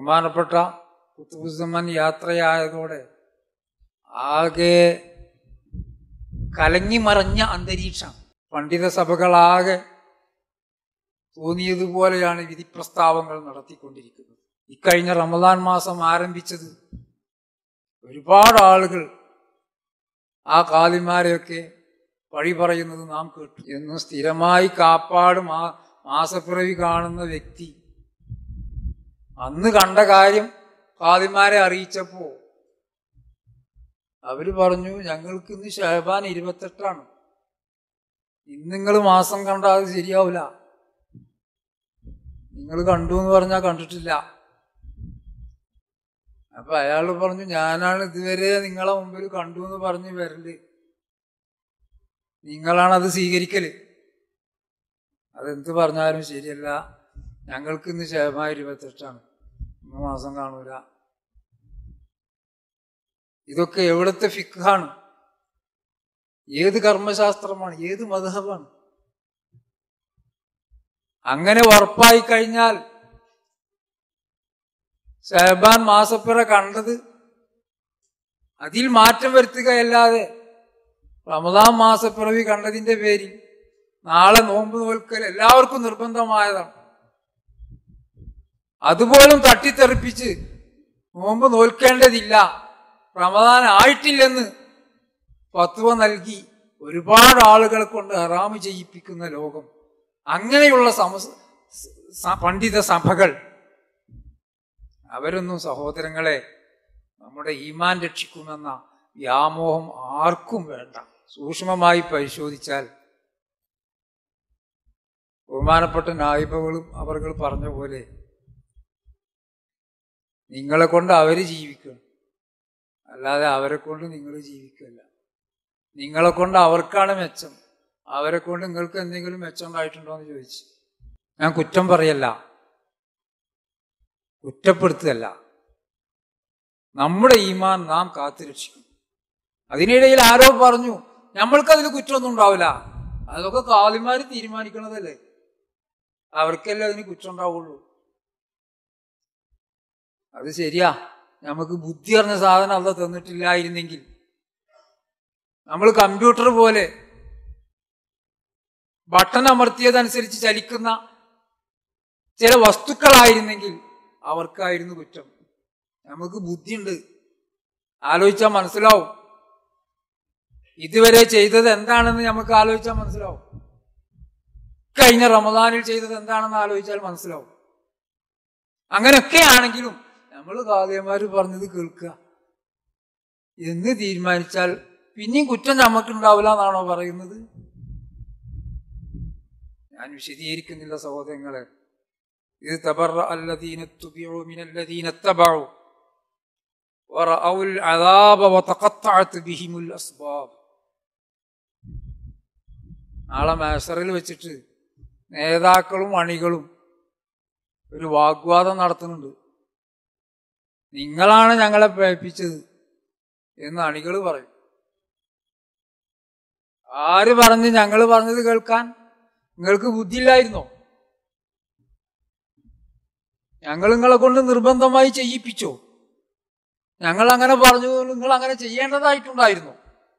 ബഹുമാനപ്പെട്ട കുത്തുബുസമ്മൻ യാത്രയായതോടെ ആകെ കലങ്ങി മറഞ്ഞ അന്തരീക്ഷം പണ്ഡിത സഭകളാകെ തോന്നിയതുപോലെയാണ് വിധി പ്രസ്താവങ്ങൾ നടത്തിക്കൊണ്ടിരിക്കുന്നത് ഇക്കഴിഞ്ഞ റമദാൻ മാസം ആരംഭിച്ചത് ഒരുപാട് ആളുകൾ ആ കാലിമാരെയൊക്കെ വഴി പറയുന്നത് നാം കേട്ടു എന്ന് സ്ഥിരമായി കാപ്പാട് മാ മാസപ്പിറവി കാണുന്ന വ്യക്തി അന്ന് കണ്ട കാര്യം കാലിമാരെ അറിയിച്ചപ്പോ അവര് പറഞ്ഞു ഞങ്ങൾക്ക് ഇന്ന് ഷഹബാൻ ഇരുപത്തെട്ടാണ് ഇന്ന് നിങ്ങൾ മാസം കണ്ടാൽ അത് ശരിയാവില്ല നിങ്ങൾ കണ്ടു എന്ന് പറഞ്ഞാൽ കണ്ടിട്ടില്ല അപ്പൊ അയാൾ പറഞ്ഞു ഞാനാണ് ഇതുവരെ നിങ്ങളെ മുമ്പിൽ കണ്ടു എന്ന് പറഞ്ഞു വരല് നിങ്ങളാണ് അത് സ്വീകരിക്കല് അതെന്ത് പറഞ്ഞാലും ശരിയല്ല ഞങ്ങൾക്ക് ഇന്ന് ക്ഷേമ ഇരുപത്തെട്ടാണ് ഇന്ന് മാസം കാണൂല ഇതൊക്കെ എവിടത്തെ ഫിക്കാണ് ഏത് കർമ്മശാസ്ത്രമാണ് ഏത് മധുഹബാണ് അങ്ങനെ ഉറപ്പായി കഴിഞ്ഞാൽ ഷഹബാൻ മാസപ്പിറ കണ്ടത് അതിൽ മാറ്റം വരുത്തുകയല്ലാതെ റമദാൻ മാസപ്പിറവി കണ്ടതിന്റെ പേരിൽ നാളെ നോമ്പ് നോൽക്കൽ എല്ലാവർക്കും നിർബന്ധമായതാണ് അതുപോലും തട്ടിത്തെറിപ്പിച്ച് നോമ്പ് നോൽക്കേണ്ടതില്ല റമദാൻ ആയിട്ടില്ലെന്ന് ഫത്വ നൽകി ഒരുപാട് ആളുകളെ കൊണ്ട് ഹറാമ് ചെയ്യിപ്പിക്കുന്ന ലോകം അങ്ങനെയുള്ള സമ സ- പണ്ഡിത സഭകൾ അവരൊന്നും സഹോദരങ്ങളെ നമ്മുടെ ഈമാൻ രക്ഷിക്കുമെന്ന വ്യാമോഹം ആർക്കും വേണ്ട സൂക്ഷ്മമായി പരിശോധിച്ചാൽ ബഹുമാനപ്പെട്ട നായിബകളും അവർ പറഞ്ഞ പോലെ നിങ്ങളെ കൊണ്ട് അവര് ജീവിക്കണം അല്ലാതെ അവരെ കൊണ്ട് നിങ്ങൾ ജീവിക്കല്ല നിങ്ങളെ കൊണ്ട് അവർക്കാണ് മെച്ചം അവരെ കൊണ്ട് നിങ്ങൾക്ക് എന്തെങ്കിലും മെച്ചം ഉണ്ടായിട്ടുണ്ടോ എന്ന് ചോദിച്ചു ഞാൻ കുറ്റം പറയല്ല കുറ്റപ്പെടുത്തുകയല്ല നമ്മുടെ ഈമാൻ നാം കാത്തുരക്ഷിക്കും അതിനിടയിൽ ആരോ പറഞ്ഞു നമ്മൾക്കതിൽ കുറ്റമൊന്നും ഉണ്ടാവില്ല അതൊക്കെ കാലിമാര് തീരുമാനിക്കണതല്ലേ അവർക്കല്ലേ അതിന് കുറ്റം ഉണ്ടാവുള്ളൂ അത് ശരിയാ നമുക്ക് ബുദ്ധി അറിഞ്ഞ സാധനം അല്ല തന്നിട്ടില്ലായിരുന്നെങ്കിൽ നമ്മൾ കമ്പ്യൂട്ടർ പോലെ ബട്ടൺ അമർത്തിയതനുസരിച്ച് ചലിക്കുന്ന ചില വസ്തുക്കളായിരുന്നെങ്കിൽ അവർക്കായിരുന്നു കുറ്റം നമുക്ക് ബുദ്ധിയുണ്ട് ആലോചിച്ചാൽ മനസ്സിലാവും ഇതുവരെ ചെയ്തത് എന്താണെന്ന് നമുക്ക് ആലോചിച്ചാൽ മനസ്സിലാവും കഴിഞ്ഞ റമദാനിൽ ചെയ്തത് എന്താണെന്ന് ആലോചിച്ചാൽ മനസ്സിലാവും അങ്ങനെയൊക്കെ ആണെങ്കിലും നമ്മൾ കാതയന്മാര് പറഞ്ഞത് കേൾക്കുക എന്ന് തീരുമാനിച്ചാൽ പിന്നെയും കുറ്റം നമുക്കുണ്ടാവില്ല എന്നാണോ പറയുന്നത് ഞാൻ വിശദീകരിക്കുന്നില്ല സഹോദരങ്ങളെ ഇത് തബറ അല്ലദീന തുബിഉ മിനല്ലദീന തബഉ ورأوا العذاب وتقطعت بهم الأسباب നാളെ മേസറിൽ വെച്ചിട്ട് നേതാക്കളും അണികളും ഒരു വാഗ്വാദം നടത്തുന്നുണ്ട് നിങ്ങളാണ് ഞങ്ങളെ പ്രേപ്പിച്ചത് എന്ന് അണികൾ പറയും ആര് പറഞ്ഞ് ഞങ്ങൾ പറഞ്ഞത് കേൾക്കാൻ നിങ്ങൾക്ക് ബുദ്ധിയില്ലായിരുന്നോ ഞങ്ങൾ നിങ്ങളെ കൊണ്ട് നിർബന്ധമായി ചെയ്യിപ്പിച്ചോ ഞങ്ങൾ അങ്ങനെ പറഞ്ഞു നിങ്ങൾ അങ്ങനെ ചെയ്യേണ്ടതായിട്ടുണ്ടായിരുന്നു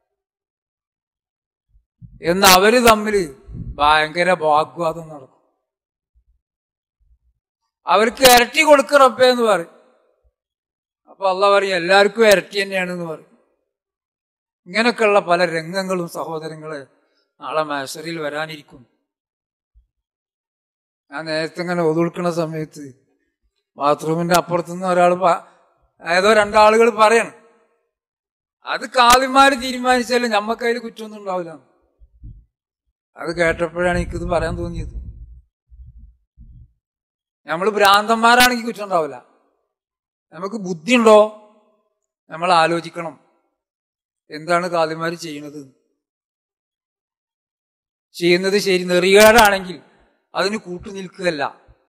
എന്ന് അവര് തമ്മില് ഭയങ്കര വാഗ്വാദം നടക്കും അവർക്ക് ഇരട്ടി കൊടുക്ക റബ്ബേ എന്ന് പറയും അപ്പൊ അല്ല പറയും എല്ലാവർക്കും ഇരട്ടി തന്നെയാണെന്ന് പറയും ഇങ്ങനെയൊക്കെയുള്ള പല രംഗങ്ങളും സഹോദരങ്ങളെ നാളെ മേശറിൽ വരാനിരിക്കും ഞാൻ നേരത്തെ ഇങ്ങനെ ഒതുൾക്കുന്ന സമയത്ത് ബാത്റൂമിന്റെ അപ്പുറത്തുനിന്ന് ഒരാൾ ഏതോ രണ്ടാളുകൾ പറയണം അത് കാലിമാര് തീരുമാനിച്ചാലും ഞമ്മക്കതിൽ കുറ്റമൊന്നും ഉണ്ടാവില്ല അത് കേട്ടപ്പോഴാണ് എനിക്കിത് പറയാൻ തോന്നിയത് നമ്മൾ ഭ്രാന്തന്മാരാണെങ്കിൽ കുറ്റം ഉണ്ടാവില്ല നമുക്ക് ബുദ്ധിയുണ്ടോ നമ്മൾ ആലോചിക്കണം എന്താണ് കാലിമാര് ചെയ്യുന്നത് ചെയ്യുന്നത് ശരി നെറികേടാണെങ്കിൽ അതിന് കൂട്ടു നിൽക്കുകയല്ല